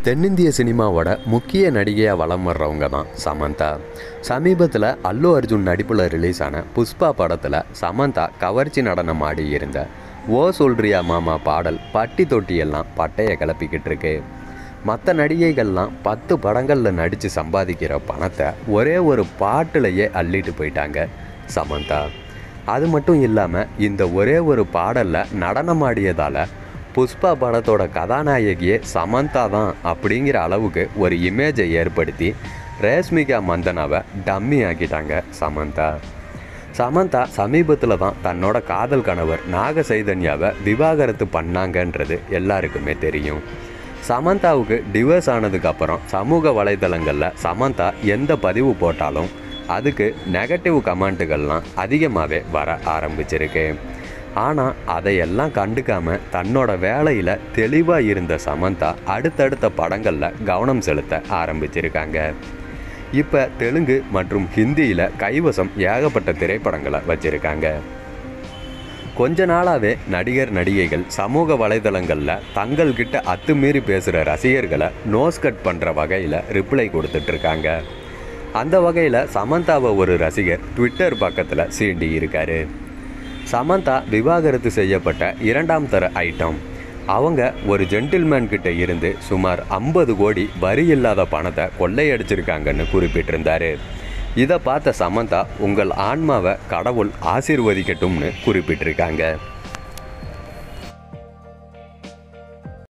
தென்னிந்திய சினிமாவோட முக்கிய நடிகையாக வலம் வர்றவங்க தான் சமந்தா சமீபத்தில் அல்லு அர்ஜுன் நடிப்பில் ரிலீஸ் ஆன புஷ்பா படத்தில் சமந்தா கவர்ச்சி நடனம் ஆடி இருந்த ஓ சொல்றியா மாமா பாடல் பட்டி தொட்டியெல்லாம் பட்டையை கிளப்பிக்கிட்டு இருக்கு மற்ற நடிகைகள்லாம் பத்து படங்களில் நடித்து சம்பாதிக்கிற பணத்தை ஒரே ஒரு பாட்டிலேயே அள்ளிட்டு போயிட்டாங்க சமந்தா அது மட்டும் இல்லாமல் இந்த ஒரே ஒரு பாடலில் நடனமாடியதால் புஷ்பா படத்தோட கதாநாயகியே சமந்தா தான் அப்படிங்கிற அளவுக்கு ஒரு இமேஜை ஏற்படுத்தி ரேஷ்மிகா மந்தனாவை டம்மி ஆக்கிட்டாங்க சமந்தா சமந்தா சமீபத்தில் தான் தன்னோட காதல் கணவர் நாக சைதன்யாவை விவாகரத்து பண்ணாங்கன்றது எல்லாருக்குமே தெரியும் சமந்தாவுக்கு டிவோர்ஸ் ஆனதுக்கு அப்புறம் சமூக வலைதளங்களில் சமந்தா எந்த பதிவு போட்டாலும் அதுக்கு நெகட்டிவ் கமெண்ட்டுகள்லாம் அதிகமாகவே வர ஆரம்பிச்சிருக்கு ஆனால் அதையெல்லாம் கண்டுக்காம தன்னோட வேலையில் தெளிவாக இருந்த சமந்தா அடுத்தடுத்த படங்களில் கவனம் செலுத்த ஆரம்பிச்சிருக்காங்க இப்போ தெலுங்கு மற்றும் ஹிந்தியில் கைவசம் ஏகப்பட்ட திரைப்படங்களை வச்சிருக்காங்க கொஞ்ச நாளாகவே நடிகர் நடிகைகள் சமூக வலைதளங்களில் தங்கள்கிட்ட அத்துமீறி பேசுகிற ரசிகர்களை நோஸ் கட் பண்ணுற வகையில் ரிப்ளை கொடுத்துட்ருக்காங்க அந்த வகையில் சமந்தாவை ஒரு ரசிகர் ட்விட்டர் பக்கத்தில் சீண்டி இருக்காரு சமந்தா விவாகரத்து செய்யப்பட்ட இரண்டாம் தர ஐட்டம் அவங்க ஒரு ஜென்டில்மேன் கிட்ட இருந்து சுமார் ஐம்பது கோடி வரி இல்லாத பணத்தை கொள்ளையடிச்சிருக்காங்கன்னு குறிப்பிட்டிருந்தாரு இதை பார்த்த சமந்தா உங்கள் ஆன்மாவை கடவுள் ஆசீர்வதிக்கட்டும்னு குறிப்பிட்டிருக்காங்க